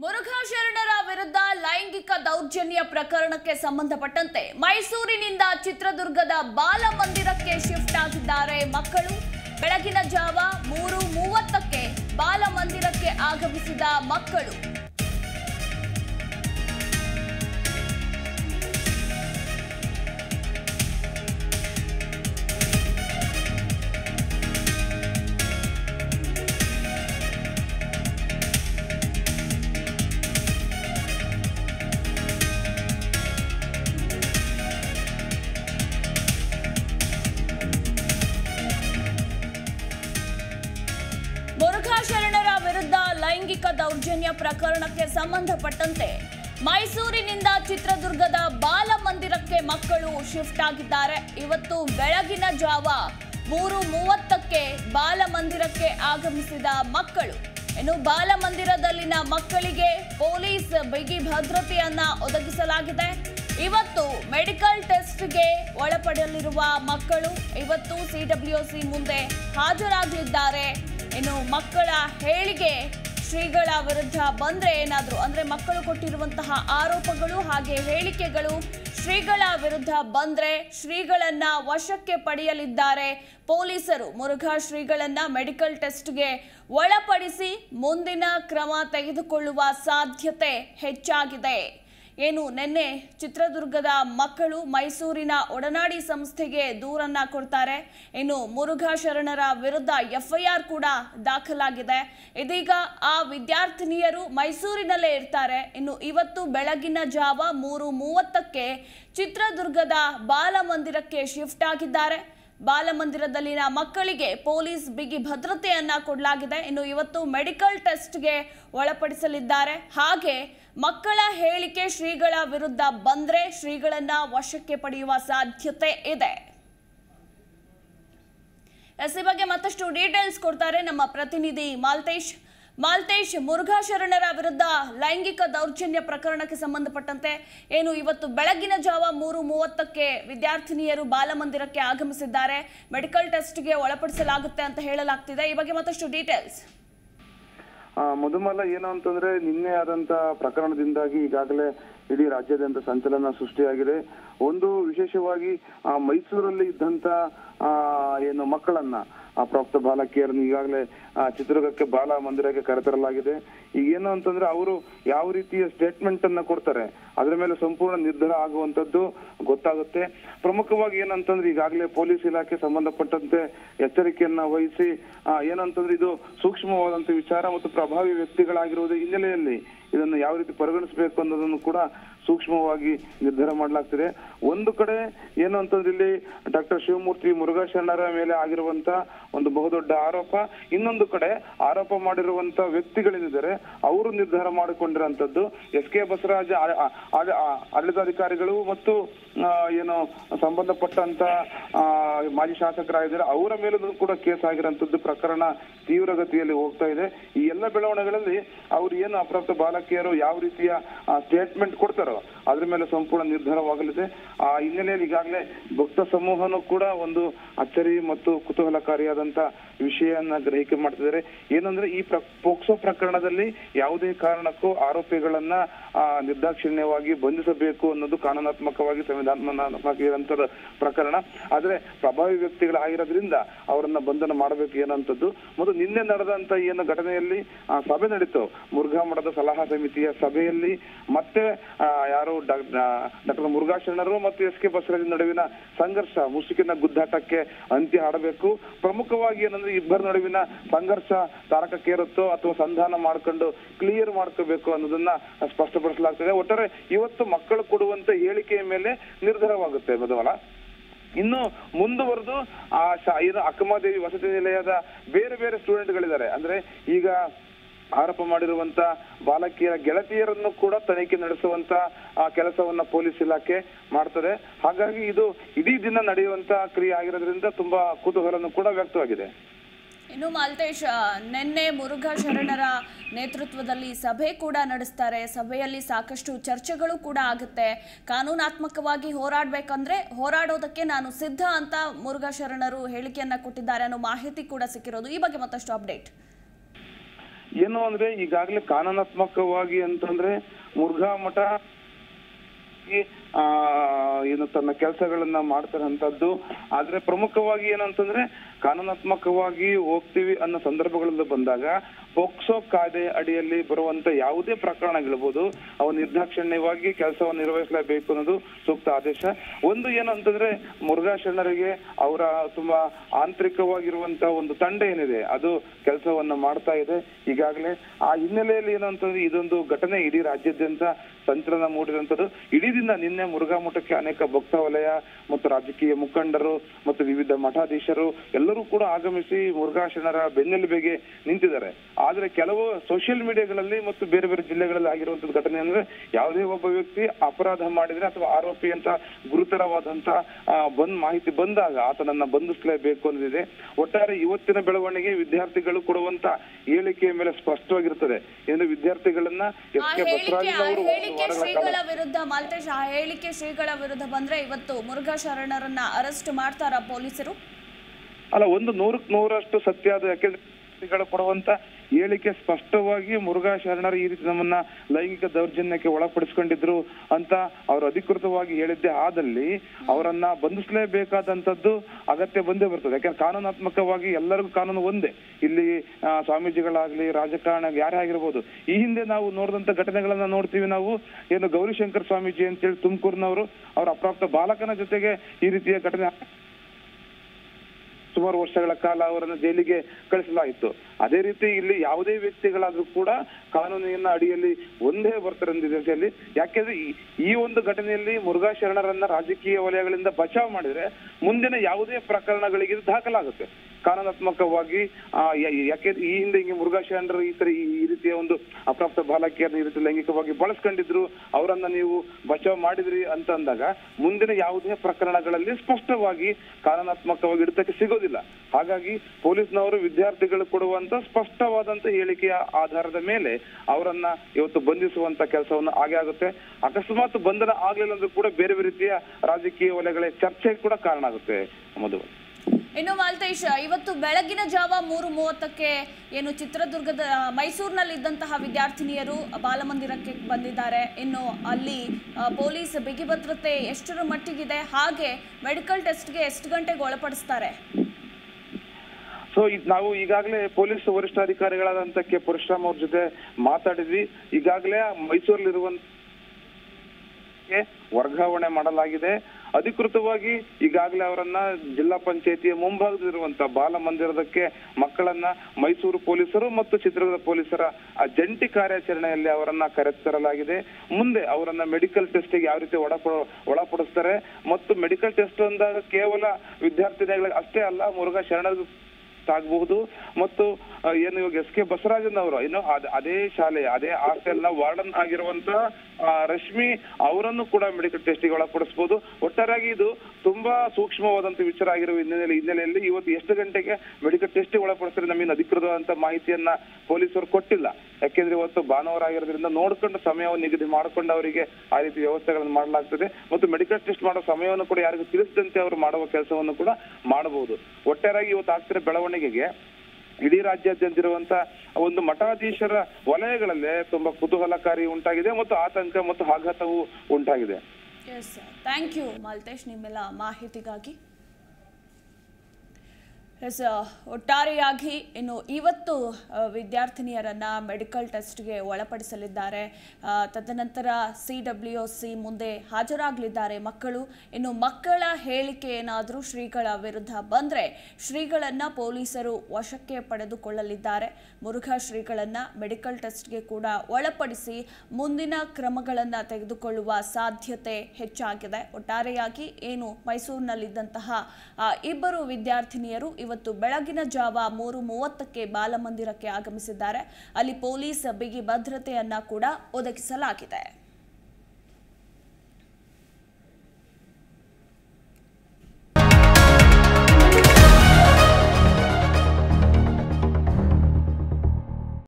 ಮುರುಘಾ ಶರಣರ ವಿರುದ್ಧ ಲೈಂಗಿಕ ದೌರ್ಜನ್ಯ ಪ್ರಕರಣಕ್ಕೆ ಸಂಬಂಧಪಟ್ಟಂತೆ ಮೈಸೂರಿನಿಂದ ಚಿತ್ರದುರ್ಗದ ಬಾಲಮಂದಿರಕ್ಕೆ ಶಿಫ್ಟ್ ಆಗಿದ್ದಾರೆ ಮಕ್ಕಳು ಬೆಳಗಿನ ಜಾವ ಮೂರು ಮೂವತ್ತಕ್ಕೆ ಬಾಲಮಂದಿರಕ್ಕೆ ಆಗಮಿಸಿದ ಮಕ್ಕಳು ಮುರುಘಾ ಶರಣರ ವಿರುದ್ಧ ಲೈಂಗಿಕ ದೌರ್ಜನ್ಯ ಪ್ರಕರಣಕ್ಕೆ ಸಂಬಂಧಪಟ್ಟಂತೆ ಮೈಸೂರಿನಿಂದ ಚಿತ್ರದುರ್ಗದ ಬಾಲಮಂದಿರಕ್ಕೆ ಮಕ್ಕಳು ಶಿಫ್ಟ್ ಆಗಿದ್ದಾರೆ ಇವತ್ತು ಬೆಳಗಿನ ಜಾವ ಮೂರು ಮೂವತ್ತಕ್ಕೆ ಬಾಲಮಂದಿರಕ್ಕೆ ಆಗಮಿಸಿದ ಮಕ್ಕಳು ಇನ್ನು ಬಾಲಮಂದಿರದಲ್ಲಿನ ಮಕ್ಕಳಿಗೆ ಪೊಲೀಸ್ ಬಿಗಿ ಭದ್ರತೆಯನ್ನ ಒದಗಿಸಲಾಗಿದೆ ಇವತ್ತು ಮೆಡಿಕಲ್ ಟೆಸ್ಟ್ಗೆ ಒಳಪಡಲಿರುವ ಮಕ್ಕಳು ಇವತ್ತು ಸಿಡಬ್ಲ್ಯೂಸಿ ಮುಂದೆ ಹಾಜರಾಗಲಿದ್ದಾರೆ ಇನ್ನು ಮಕ್ಕಳ ಹೇಳಿಕೆ ಶ್ರೀಗಳ ವಿರುದ್ಧ ಬಂದ್ರೆ ಏನಾದ್ರು ಅಂದ್ರೆ ಮಕ್ಕಳು ಕೊಟ್ಟಿರುವಂತಹ ಆರೋಪಗಳು ಹಾಗೆ ಹೇಳಿಕೆಗಳು ಶ್ರೀಗಳ ವಿರುದ್ಧ ಬಂದ್ರೆ ಶ್ರೀಗಳನ್ನ ವಶಕ್ಕೆ ಪಡೆಯಲಿದ್ದಾರೆ ಪೊಲೀಸರು ಮುರುಘಾ ಶ್ರೀಗಳನ್ನ ಮೆಡಿಕಲ್ ಟೆಸ್ಟ್ಗೆ ಒಳಪಡಿಸಿ ಮುಂದಿನ ಕ್ರಮ ತೆಗೆದುಕೊಳ್ಳುವ ಸಾಧ್ಯತೆ ಹೆಚ್ಚಾಗಿದೆ ಏನು ನಿನ್ನೆ ಚಿತ್ರದುರ್ಗದ ಮಕ್ಕಳು ಮೈಸೂರಿನ ಒಡನಾಡಿ ಸಂಸ್ಥೆಗೆ ದೂರನ್ನ ಕೊಡ್ತಾರೆ ಇನ್ನು ಮುರುಘಾ ಶರಣರ ವಿರುದ್ಧ ಎಫ್ಐಆರ್ ಕೂಡ ದಾಖಲಾಗಿದೆ ಇದೀಗ ಆ ವಿದ್ಯಾರ್ಥಿನಿಯರು ಮೈಸೂರಿನಲ್ಲೇ ಇರ್ತಾರೆ ಇನ್ನು ಇವತ್ತು ಬೆಳಗಿನ ಜಾವ ಮೂರು ಮೂವತ್ತಕ್ಕೆ ಚಿತ್ರದುರ್ಗದ ಬಾಲಮಂದಿರಕ್ಕೆ ಶಿಫ್ಟ್ ಆಗಿದ್ದಾರೆ ಬಾಲಮಂದಿರದಲ್ಲಿನ ಮಕ್ಕಳಿಗೆ ಪೊಲೀಸ್ ಬಿಗಿ ಭದ್ರತೆಯನ್ನ ಕೊಡಲಾಗಿದೆ ಇನ್ನು ಇವತ್ತು ಮೆಡಿಕಲ್ ಟೆಸ್ಟ್ಗೆ ಒಳಪಡಿಸಲಿದ್ದಾರೆ ಹಾಗೆ ಮಕ್ಕಳ ಹೇಳಿಕೆ ಶ್ರೀಗಳ ವಿರುದ್ಧ ಬಂದ್ರೆ ಶ್ರೀಗಳನ್ನ ವಶಕ್ಕೆ ಪಡೆಯುವ ಸಾಧ್ಯತೆ ಇದೆ ಎಸ್ ಈ ಬಗ್ಗೆ ಮತ್ತಷ್ಟು ಡೀಟೇಲ್ಸ್ ಕೊಡ್ತಾರೆ ನಮ್ಮ ಪ್ರತಿನಿಧಿ ಮಾಲ್ತೇಶ್ ಮಾಲ್ತೇಶ್ ಮುರುಘಾ ಶರಣರ ವಿರುದ್ಧ ಲೈಂಗಿಕ ದೌರ್ಜನ್ಯ ಪ್ರಕರಣಕ್ಕೆ ಸಂಬಂಧಪಟ್ಟಂತೆ ಏನು ಇವತ್ತು ಬೆಳಗಿನ ಜಾವ ಮೂರು ಮೂವತ್ತಕ್ಕೆ ವಿದ್ಯಾರ್ಥಿನಿಯರು ಬಾಲಮಂದಿರಕ್ಕೆ ಆಗಮಿಸಿದ್ದಾರೆ ಮೆಡಿಕಲ್ ಟೆಸ್ಟ್ಗೆ ಒಳಪಡಿಸಲಾಗುತ್ತೆ ಅಂತ ಹೇಳಲಾಗ್ತಿದೆ ಈ ಬಗ್ಗೆ ಮತ್ತಷ್ಟು ಡೀಟೇಲ್ಸ್ ಆ, ಮಧುಮಲ ಏನು ಅಂತಂದ್ರೆ ನಿನ್ನೆ ಆದಂತ ಪ್ರಕರಣದಿಂದಾಗಿ ಈಗಾಗಲೇ ಇಡೀ ರಾಜ್ಯಾದ್ಯಂತ ಸಂಚಲನ ಸೃಷ್ಟಿಯಾಗಿದೆ ಒಂದು ವಿಶೇಷವಾಗಿ ಆ, ಮೈಸೂರಲ್ಲಿ ಇದ್ದಂತ ಆ, ಏನು ಮಕ್ಕಳನ್ನ ಆ ಪ್ರಾಪ್ತ ಬಾಲಕಿಯರನ್ನು ಈಗಾಗಲೇ ಆ, ಚಿತ್ರದುರ್ಗಕ್ಕೆ ಬಾಲ ಮಂದಿರಕ್ಕೆ ಕರೆತರಲಾಗಿದೆ ಈಗ ಏನು ಅಂತಂದ್ರೆ ಅವರು ಯಾವ ರೀತಿಯ ಸ್ಟೇಟ್ಮೆಂಟ್ ಅನ್ನ ಕೊಡ್ತಾರೆ ಅದ್ರ ಮೇಲೆ ಸಂಪೂರ್ಣ ನಿರ್ಧಾರ ಆಗುವಂತದ್ದು ಗೊತ್ತಾಗುತ್ತೆ ಪ್ರಮುಖವಾಗಿ ಏನಂತಂದ್ರೆ ಈಗಾಗಲೇ ಪೊಲೀಸ್ ಇಲಾಖೆ ಸಂಬಂಧಪಟ್ಟಂತೆ ಎಚ್ಚರಿಕೆಯನ್ನ ವಹಿಸಿ ಆ, ಏನಂತಂದ್ರೆ ಇದು ಸೂಕ್ಷ್ಮವಾದಂತ ವಿಚಾರ ಮತ್ತು ಪ್ರಭಾವಿ ವ್ಯಕ್ತಿಗಳಾಗಿರುವುದರ ಹಿನ್ನೆಲೆಯಲ್ಲಿ ಇದನ್ನು ಯಾವ ರೀತಿ ಪರಿಗಣಿಸಬೇಕು ಅನ್ನೋದನ್ನು ಕೂಡ ಸೂಕ್ಷ್ಮವಾಗಿ ನಿರ್ಧಾರ ಮಾಡಲಾಗ್ತಿದೆ ಒಂದು ಕಡೆ ಏನು ಅಂತಂದ್ರೆ ಇಲ್ಲಿ ಡಾಕ್ಟರ್ ಶಿವಮೂರ್ತಿ ಮುರುಘಾ ಶರಣರ ಮೇಲೆ ಆಗಿರುವಂತ ಒಂದು ಬಹುದೊಡ್ಡ ಆರೋಪ ಇನ್ನೊಂದು ಕಡೆ ಆರೋಪ ಮಾಡಿರುವಂತ ವ್ಯಕ್ತಿಗಳೇನಿದ್ದಾರೆ ಅವರು ನಿರ್ಧಾರ ಮಾಡಿಕೊಂಡಿರುವಂತದ್ದು ಎಸ್ ಕೆ ಬಸವರಾಜ ಆ- ಆ- ಆ- ಆ- ಆಡಳಿತಾಧಿಕಾರಿಗಳು ಮತ್ತು ಆ, ಏನು ಸಂಬಂಧಪಟ್ಟಂತ ಆ, ಮಾಜಿ ಶಾಸಕರಾಗಿದ್ದಾರೆ ಅವರ ಮೇಲೂ ಕೂಡ ಕೇಸ್ ಆಗಿರೋಂಥದ್ದು ಪ್ರಕರಣ ತೀವ್ರಗತಿಯಲ್ಲಿ ಹೋಗ್ತಾ ಇದೆ ಈ ಎಲ್ಲ ಬೆಳವಣಿಗೆಗಳಲ್ಲಿ ಅವ್ರು ಏನು ಅಪ್ರಾಪ್ತ ಬಾಲಕಿಯರು ಯಾವ ರೀತಿಯ ಸ್ಟೇಟ್ಮೆಂಟ್ ಕೊಡ್ತಾರೋ ಅದ್ರ ಮೇಲೆ ಸಂಪೂರ್ಣ ನಿರ್ಧಾರವಾಗಲಿದೆ ಆ ಹಿನ್ನೆಲೆಯಲ್ಲಿ ಈಗಾಗಲೇ ಭಕ್ತ ಸಮೂಹನೂ ಕೂಡ ಒಂದು ಅಚ್ಚರಿ ಮತ್ತು ಕುತೂಹಲಕಾರಿಯಾದಂತ ವಿಷಯನ್ನ ಗ್ರಹಿಕೆ ಮಾಡ್ತಿದ್ದಾರೆ ಏನಂದ್ರೆ ಈ ಪ್ರ ಪೋಕ್ಸೋ ಪ್ರಕರಣದಲ್ಲಿ ಯಾವುದೇ ಕಾರಣಕ್ಕೂ ಆರೋಪಿಗಳನ್ನ ಆ, ನಿರ್ದಾಕ್ಷಿಣ್ಯವಾಗಿ ಬಂಧಿಸಬೇಕು ಅನ್ನೋದು ಕಾನೂನಾತ್ಮಕವಾಗಿ ಸಂವಿಧಾನಾತ್ಮಕ ಪ್ರಕರಣ ಆದ್ರೆ ಪ್ರಭಾವಿ ವ್ಯಕ್ತಿಗಳಾಗಿರೋದ್ರಿಂದ ಅವರನ್ನ ಬಂಧನ ಮಾಡಬೇಕು ಏನಂತದ್ದು ಮತ್ತು ನಿನ್ನೆ ನಡೆದಂತ ಏನು ಘಟನೆಯಲ್ಲಿ ಆ, ಸಭೆ ನಡೀತು ಮುರುಘಾ ಮಠದ ಸಲಹಾ ಸಮಿತಿಯ ಸಭೆಯಲ್ಲಿ ಮತ್ತೆ ಆ, ಯಾರು ಡಾಕ್ಟರ್ ಮುರುಘಾ ಶರಣರು ಮತ್ತು ಎಸ್ ಕೆ ಬಸವರಾಜ್ ನಡುವಿನ ಸಂಘರ್ಷ ಮುಸುಕಿನ ಗುದ್ದಾಟಕ್ಕೆ ಅಂತ್ಯ ಹಾಡಬೇಕು ಪ್ರಮುಖವಾಗಿ ಏನಂದ್ರೆ ಇಬ್ಬರ ನಡುವಿನ ಸಂಘರ್ಷ ತಾರಕಕ್ಕೇರುತ್ತೋ ಅಥವಾ ಸಂಧಾನ ಮಾಡ್ಕೊಂಡು ಕ್ಲಿಯರ್ ಮಾಡ್ಕೋಬೇಕು ಅನ್ನೋದನ್ನ ಸ್ಪಷ್ಟಪಡಿಸಲಾಗ್ತದೆ ಒಟ್ಟಾರೆ ಇವತ್ತು ಮಕ್ಕಳು ಕೊಡುವಂತ ಹೇಳಿಕೆಯ ಮೇಲೆ ನಿರ್ಧಾರವಾಗುತ್ತೆ ಮಧುವಲ ಇನ್ನು ಮುಂದುವರೆದು ಆ ಶಾ ಏನು ಅಕ್ಕಮಹಾದೇವಿ ವಸತಿ ನಿಲಯದ ಬೇರೆ ಬೇರೆ ಸ್ಟೂಡೆಂಟ್ಗಳಿದ್ದಾರೆ ಅಂದ್ರೆ ಈಗ ಆರೋಪ ಮಾಡಿರುವಂತ ಬಾಲಕಿಯರ ಗೆಳತಿಯರನ್ನು ಕೂಡ ತನಿಖೆ ನಡೆಸುವಂತ ಆ ಕೆಲಸವನ್ನ ಪೊಲೀಸ್ ಇಲಾಖೆ ಮಾಡ್ತದೆ ಹಾಗಾಗಿ ಇದು ಇಡೀ ದಿನ ನಡೆಯುವಂತ ಕ್ರಿಯೆ ಆಗಿರೋದ್ರಿಂದ ತುಂಬಾ ಕುತೂಹಲನೂ ಕೂಡ ವ್ಯಕ್ತವಾಗಿದೆ ಇನ್ನು ಮಾಲ್ತೇಶ್ ಆ, ನಿನ್ನೆ ಮುರುಘಾ ಶರಣರ ನೇತೃತ್ವದಲ್ಲಿ ಸಭೆ ಕೂಡ ನಡೆಸ್ತಾರೆ ಸಭೆಯಲ್ಲಿ ಸಾಕಷ್ಟು ಚರ್ಚೆಗಳು ಕೂಡ ಆಗುತ್ತೆ ಕಾನೂನಾತ್ಮಕವಾಗಿ ಹೋರಾಡಬೇಕಂದ್ರೆ ಹೋರಾಡೋದಕ್ಕೆ ನಾನು ಸಿದ್ಧ ಅಂತ ಮುರುಘಾ ಶರಣರು ಹೇಳಿಕೆಯನ್ನ ಕೊಟ್ಟಿದ್ದಾರೆ ಅನ್ನೋ ಮಾಹಿತಿ ಕೂಡ ಸಿಕ್ಕಿರೋದು ಈ ಬಗ್ಗೆ ಮತ್ತಷ್ಟು ಅಪ್ಡೇಟ್ ಏನು ಅಂದ್ರೆ ಈಗಾಗಲೇ ಕಾನೂನಾತ್ಮಕವಾಗಿ ಅಂತಂದ್ರೆ ಮುರುಘಾ ಮಠ ಈ, ಆ ಏನು ತನ್ನ ಕೆಲಸಗಳನ್ನ ಮಾಡ್ತಾರಂತದ್ದು ಆದ್ರೆ ಪ್ರಮುಖವಾಗಿ ಏನಂತಂದ್ರೆ ಕಾನೂನಾತ್ಮಕವಾಗಿ ಹೋಗ್ತೀವಿ ಅನ್ನೋ ಸಂದರ್ಭಗಳಲ್ಲಿ ಬಂದಾಗ ಪೋಕ್ಸೋ ಕಾಯ್ದೆ ಅಡಿಯಲ್ಲಿ ಬರುವಂತ ಯಾವುದೇ ಪ್ರಕರಣಗಳಿರ್ಬೋದು ಅವು ನಿರ್ದಾಕ್ಷಿಣ್ಯವಾಗಿ ಕೆಲಸವನ್ನು ನಿರ್ವಹಿಸಲೇಬೇಕು ಅನ್ನೋದು ಸೂಕ್ತ ಆದೇಶ ಒಂದು ಏನಂತಂದ್ರೆ ಮುರುಘಾ ಶರಣರಿಗೆ ಅವರ ತುಂಬಾ ಆಂತರಿಕವಾಗಿರುವಂತ ಒಂದು ತಂಡ ಏನಿದೆ ಅದು ಕೆಲಸವನ್ನ ಮಾಡ್ತಾ ಇದೆ ಈಗಾಗಲೇ ಆ ಹಿನ್ನೆಲೆಯಲ್ಲಿ ಏನಂತಂದ್ರೆ ಇದೊಂದು ಘಟನೆ ಇಡೀ ರಾಜ್ಯಾದ್ಯಂತ ಸಂಚಲನ ಮೂಡಿದಂತದ್ದು ಇಡೀ ದಿನ ನಿನ್ನೆ ಮುರುಘಾ ಮಠಕ್ಕೆ ಅನೇಕ ಭಕ್ತ ವಲಯ ಮತ್ತು ರಾಜಕೀಯ ಮುಖಂಡರು ಮತ್ತು ವಿವಿಧ ಮಠಾಧೀಶರು ಎಲ್ಲರೂ ಕೂಡ ಆಗಮಿಸಿ ಮುರುಘಾ ಶರಣರ ಬೆನ್ನೆಲುಬೆಗೆ ನಿಂತಿದ್ದಾರೆ ಆದ್ರೆ ಕೆಲವು ಸೋಷಿಯಲ್ ಮೀಡಿಯಾಗಳಲ್ಲಿ ಮತ್ತು ಬೇರೆ ಬೇರೆ ಜಿಲ್ಲೆಗಳಲ್ಲಿ ಆಗಿರುವಂತದ್ದು ಘಟನೆ ಅಂದ್ರೆ ಯಾವುದೇ ಒಬ್ಬ ವ್ಯಕ್ತಿ ಅಪರಾಧ ಮಾಡಿದ್ರೆ ಅಥವಾ ಆರೋಪಿ ಅಂತ ಗುರುತರವಾದಂತ ಆ, ಬಂದ್ ಮಾಹಿತಿ ಬಂದಾಗ ಆತನನ್ನ ಬಂಧಿಸಲೇಬೇಕು ಅನ್ನೋದಿದೆ ಒಟ್ಟಾರೆ ಇವತ್ತಿನ ಬೆಳವಣಿಗೆ ವಿದ್ಯಾರ್ಥಿಗಳು ಕೊಡುವಂತ ಹೇಳಿಕೆಯ ಮೇಲೆ ಸ್ಪಷ್ಟವಾಗಿರ್ತದೆ ಏನು ವಿದ್ಯಾರ್ಥಿಗಳನ್ನ ಎಸ್ ಆ ಕೆ ಹೇಳಿಕೆ ಆ ಬಸವರಾಜನವರು ಒಂದು ಹೇಳಿಕೆ ವಾರಗಳ ಶ್ರೀಗಳ ಕಾಲ ವಿರುದ್ಧ ಮಾಲ್ತೇಶ್ ಆ ಹೇಳಿಕೆ ಶ್ರೀಗಳ ವಿರುದ್ಧ ಬಂದ್ರೆ ಇವತ್ತು ಮುರುಘಾ ಶರಣರನ್ನ ಅರೆಸ್ಟ್ ಮಾಡ್ತಾರಾ ಪೊಲೀಸರು ಅಲ್ಲ ಒಂದು ನೂರಕ್ ನೂರಷ್ಟು ಸತ್ಯ ಅದು ಯಾಕೆಂದ್ರೆ ವಿದ್ಯಾರ್ಥಿಗಳು ಕೊಡುವಂತ ಹೇಳಿಕೆ ಸ್ಪಷ್ಟವಾಗಿ ಮುರುಘಾ ಶರಣರು ಈ ರೀತಿ ನಮ್ಮನ್ನ ಲೈಂಗಿಕ ದೌರ್ಜನ್ಯಕ್ಕೆ ಒಳಪಡಿಸ್ಕೊಂಡಿದ್ರು ಅಂತ ಅವರು ಅಧಿಕೃತವಾಗಿ ಹೇಳಿದ್ದೆ ಆದಲ್ಲಿ ಅವರನ್ನ ಬಂಧಿಸಲೇಬೇಕಾದಂತದ್ದು ಅಗತ್ಯ ಬಂದೇ ಬರ್ತದೆ ಯಾಕಂದ್ರೆ ಕಾನೂನಾತ್ಮಕವಾಗಿ ಎಲ್ಲರಿಗೂ ಕಾನೂನು ಒಂದೇ ಇಲ್ಲಿ ಆ, ಸ್ವಾಮೀಜಿಗಳಾಗ್ಲಿ ರಾಜಕಾರಣ ಯಾರೇ ಆಗಿರ್ಬೋದು ಈ ಹಿಂದೆ ನಾವು ನೋಡಿದಂತ ಘಟನೆಗಳನ್ನ ನೋಡ್ತೀವಿ ನಾವು ಏನು ಗೌರಿಶಂಕರ್ ಸ್ವಾಮೀಜಿ ಅಂತೇಳಿ ತುಮಕೂರಿನವರು ಅವರ ಅಪ್ರಾಪ್ತ ಬಾಲಕನ ಜೊತೆಗೆ ಈ ರೀತಿಯ ಘಟನೆ ಸುಮಾರು ವರ್ಷಗಳ ಕಾಲ ಅವರನ್ನು ಜೈಲಿಗೆ ಕಳಿಸಲಾಯಿತು ಅದೇ ರೀತಿ ಇಲ್ಲಿ ಯಾವುದೇ ವ್ಯಕ್ತಿಗಳಾದ್ರೂ ಕೂಡ ಕಾನೂನಿನ ಅಡಿಯಲ್ಲಿ ಒಂದೇ ಬರ್ತಾರೆ ಅಂತ ದಿಶೆಯಲ್ಲಿ ಯಾಕೆಂದ್ರೆ ಈ- ಈ ಒಂದು ಘಟನೆಯಲ್ಲಿ ಮುರುಘಾ ಶರಣರನ್ನ ರಾಜಕೀಯ ವಲಯಗಳಿಂದ ಬಚಾವ್ ಮಾಡಿದ್ರೆ ಮುಂದಿನ ಯಾವುದೇ ಪ್ರಕರಣಗಳಿಗೆ ಇದು ದಾಖಲಾಗುತ್ತೆ ಕಾನೂನಾತ್ಮಕವಾಗಿ ಆ, ಯ- ಯಾಕೆ ಈ ಹಿಂದೆ ಹಿಂಗೆ ಮುರುಘಾ ಶರಣರು ಈ ತರ ಈ ಈ ರೀತಿಯ ಒಂದು ಅಪ್ರಾಪ್ತ ಬಾಲಕಿಯರನ್ನ ಈ ರೀತಿ ಲೈಂಗಿಕವಾಗಿ ಬಳಸ್ಕೊಂಡಿದ್ರು ಅವರನ್ನ ನೀವು ಬಚಾವ್ ಮಾಡಿದ್ರಿ ಅಂತ ಅಂದಾಗ ಮುಂದಿನ ಯಾವುದೇ ಪ್ರಕರಣಗಳಲ್ಲಿ ಸ್ಪಷ್ಟವಾಗಿ ಕಾನೂನಾತ್ಮಕವಾಗಿ ಹಿಡಿತಕ್ಕೆ ಸಿಗೋದಿಲ್ಲ ಹಾಗಾಗಿ ಪೊಲೀಸ್ನವರು ವಿದ್ಯಾರ್ಥಿಗಳು ಕೊಡುವಂತ ಸ್ಪಷ್ಟವಾದಂತ ಹೇಳಿಕೆಯ ಆಧಾರದ ಮೇಲೆ ಅವರನ್ನ ಇವತ್ತು ಬಂಧಿಸುವಂತ ಕೆಲಸವನ್ನು ಹಾಗೆ ಆಗುತ್ತೆ ಅಕಸ್ಮಾತ್ ಬಂಧನ ಆಗ್ಲಿಲ್ಲ ಅಂದ್ರೂ ಕೂಡ ಬೇರೆ ಬೇರೆ ರೀತಿಯ ರಾಜಕೀಯ ವಲಯಗಳ ಚರ್ಚೆಗೆ ಕೂಡ ಕಾರಣ ಆಗುತ್ತೆ ಮಧು ಇನ್ನು ಮಾಲ್ತೇಶ್ ಇವತ್ತು ಬೆಳಗಿನ ಜಾವ ಮೂರು ಮೂವತ್ತಕ್ಕೆ ಏನು ಚಿತ್ರದುರ್ಗದ ಮೈಸೂರಿನಲ್ಲಿ ಇದ್ದಂತಹ ವಿದ್ಯಾರ್ಥಿನಿಯರು ಬಾಲಮಂದಿರಕ್ಕೆ ಬಂದಿದ್ದಾರೆ ಇನ್ನು ಅಲ್ಲಿ ಆ, ಪೊಲೀಸ್ ಬಿಗಿ ಭದ್ರತೆ ಎಷ್ಟರ ಮಟ್ಟಿಗಿದೆ ಹಾಗೆ ಮೆಡಿಕಲ್ ಟೆಸ್ಟ್ಗೆ ಎಷ್ಟು ಗಂಟೆಗೆ ಒಳಪಡಿಸ್ತಾರೆ ಸೊ ಇದ್ ನಾವು ಈಗಾಗಲೇ ಪೊಲೀಸ್ ವರಿಷ್ಠಾಧಿಕಾರಿಗಳಾದಂತ ಕೆ ಪರಶುರಾಮ್ ಅವ್ರ ಜೊತೆ ಮಾತಾಡಿದ್ವಿ ಈಗಾಗಲೇ ಮೈಸೂರಲ್ಲಿರುವಂತ ವರ್ಗಾವಣೆ ಮಾಡಲಾಗಿದೆ ಅಧಿಕೃತವಾಗಿ ಈಗಾಗಲೇ ಅವರನ್ನ ಜಿಲ್ಲಾ ಪಂಚಾಯತಿಯ ಮುಂಭಾಗದಲ್ಲಿರುವಂತ ಬಾಲ ಮಂದಿರದಕ್ಕೆ ಮಕ್ಕಳನ್ನ ಮೈಸೂರು ಪೊಲೀಸರು ಮತ್ತು ಚಿತ್ರದುರ್ಗ ಪೊಲೀಸರ ಆ ಜಂಟಿ ಕಾರ್ಯಾಚರಣೆಯಲ್ಲಿ ಅವರನ್ನ ಕರೆತರಲಾಗಿದೆ ಮುಂದೆ ಅವರನ್ನ ಮೆಡಿಕಲ್ ಟೆಸ್ಟ್ಗೆ ಯಾವ ರೀತಿ ಒಳಪ ಒಳಪಡಿಸ್ತಾರೆ ಮತ್ತು ಮೆಡಿಕಲ್ ಟೆಸ್ಟ್ ಅಂದಾಗ ಕೇವಲ ವಿದ್ಯಾರ್ಥಿನಿಗಳಿಗೆ ಅಷ್ಟೇ ಅಲ್ಲ ಮುರುಘಾ ಶರಣರಿಗೂ ಆಗಬಹುದು ಮತ್ತು ಆ, ಏನು ಇವಾಗ ಎಸ್ ಕೆ ಬಸವರಾಜನ್ ಅವರು ಇನ್ನು ಅದ್- ಅದೇ ಶಾಲೆ ಅದೇ ಹಾಸ್ಟೆಲ್ ನ ವಾರ್ಡನ್ ಆಗಿರುವಂತ ಆ, ರಶ್ಮಿ ಅವರನ್ನು ಕೂಡ ಮೆಡಿಕಲ್ ಟೆಸ್ಟಿಗೆ ಒಳಪಡಿಸಬಹುದು ಒಟ್ಟಾರೆಯಾಗಿ ಇದು ತುಂಬಾ ಸೂಕ್ಷ್ಮವಾದಂತ ವಿಚಾರ ಆಗಿರುವ ಹಿನ್ನೆಲೆ ಹಿನ್ನೆಲೆಯಲ್ಲಿ ಇವತ್ತು ಎಷ್ಟು ಗಂಟೆಗೆ ಮೆಡಿಕಲ್ ಟೆಸ್ಟಿಗೆ ಒಳಪಡಿಸ್ತಾರೆ ನಮಗೆ ಅಧಿಕೃತವಾದಂತ ಮಾಹಿತಿಯನ್ನ ಪೊಲೀಸರು ಕೊಟ್ಟಿಲ್ಲ ಯಾಕೆಂದ್ರೆ ಇವತ್ತು ಭಾನುವಾರ ಆಗಿರೋದ್ರಿಂದ ನೋಡ್ಕೊಂಡು ಸಮಯವನ್ನು ನಿಗದಿ ಮಾಡಿಕೊಂಡು ಅವರಿಗೆ ಆ ರೀತಿ ವ್ಯವಸ್ಥೆಗಳನ್ನು ಮಾಡಲಾಗ್ತದೆ ಮತ್ತು ಮೆಡಿಕಲ್ ಟೆಸ್ಟ್ ಮಾಡೋ ಸಮಯವನ್ನು ಕೂಡ ಯಾರಿಗೂ ತಿಳಿಸದಂತೆ ಅವರು ಮಾಡುವ ಕೆಲಸವನ್ನು ಕೂಡ ಮಾಡಬಹುದು ಒಟ್ಟಾರೆಯಾಗಿ ಇವತ್ತು ಆಗ್ತಿರೋ ಬೆಳವಣಿಗೆಗೆ ಇಡೀ ರಾಜ್ಯಾದ್ಯಂತ ಇರುವಂತ ಒಂದು ಮಠಾಧೀಶರ ವಲಯಗಳಲ್ಲೇ ತುಂಬಾ ಕುತೂಹಲಕಾರಿ ಉಂಟಾಗಿದೆ ಮತ್ತು ಆತಂಕ ಮತ್ತು ಆಘಾತವೂ ಉಂಟಾಗಿದೆ ಎಸ್ ಥ್ಯಾಂಕ್ ಯು ಮಾಲ್ತೇಶ್ ನಿಮ್ಮೆಲ್ಲ ಮಾಹಿತಿಗಾಗಿ ಎಸ್ ಒಟ್ಟಾರೆಯಾಗಿ ಇನ್ನು ಇವತ್ತು ಆ, ವಿದ್ಯಾರ್ಥಿನಿಯರನ್ನ ಮೆಡಿಕಲ್ ಟೆಸ್ಟ್ಗೆ ಒಳಪಡಿಸಲಿದ್ದಾರೆ ಆ, ತದನಂತರ ಸಿ ಡಬ್ಲ್ಯೂ ಸಿ ಮುಂದೆ ಹಾಜರಾಗಲಿದ್ದಾರೆ ಮಕ್ಕಳು ಇನ್ನು ಮಕ್ಕಳ ಹೇಳಿಕೆ ಏನಾದರೂ ಶ್ರೀಗಳ ವಿರುದ್ಧ ಬಂದರೆ ಶ್ರೀಗಳನ್ನ ಪೊಲೀಸರು ವಶಕ್ಕೆ ಪಡೆದುಕೊಳ್ಳಲಿದ್ದಾರೆ ಮುರುಘಾ ಶ್ರೀಗಳನ್ನ ಮೆಡಿಕಲ್ ಟೆಸ್ಟ್ಗೆ ಕೂಡ ಒಳಪಡಿಸಿ ಮುಂದಿನ ಕ್ರಮಗಳನ್ನು ತೆಗೆದುಕೊಳ್ಳುವ ಸಾಧ್ಯತೆ ಹೆಚ್ಚಾಗಿದೆ ಒಟ್ಟಾರೆಯಾಗಿ ಏನು ಮೈಸೂರಿನಲ್ಲಿದ್ದಂತಹ ಆ, ಇಬ್ಬರು ವಿದ್ಯಾರ್ಥಿನಿಯರು ಇವತ್ತು ಬೆಳಗಿನ ಜಾವ ಮೂರು ಮೂವತ್ತಕ್ಕೆ ಬಾಲಮಂದಿರಕ್ಕೆ ಆಗಮಿಸಿದ್ದಾರೆ ಅಲ್ಲಿ ಪೊಲೀಸ್ ಬಿಗಿ ಭದ್ರತೆಯನ್ನ ಕೂಡ ಒದಗಿಸಲಾಗಿದೆ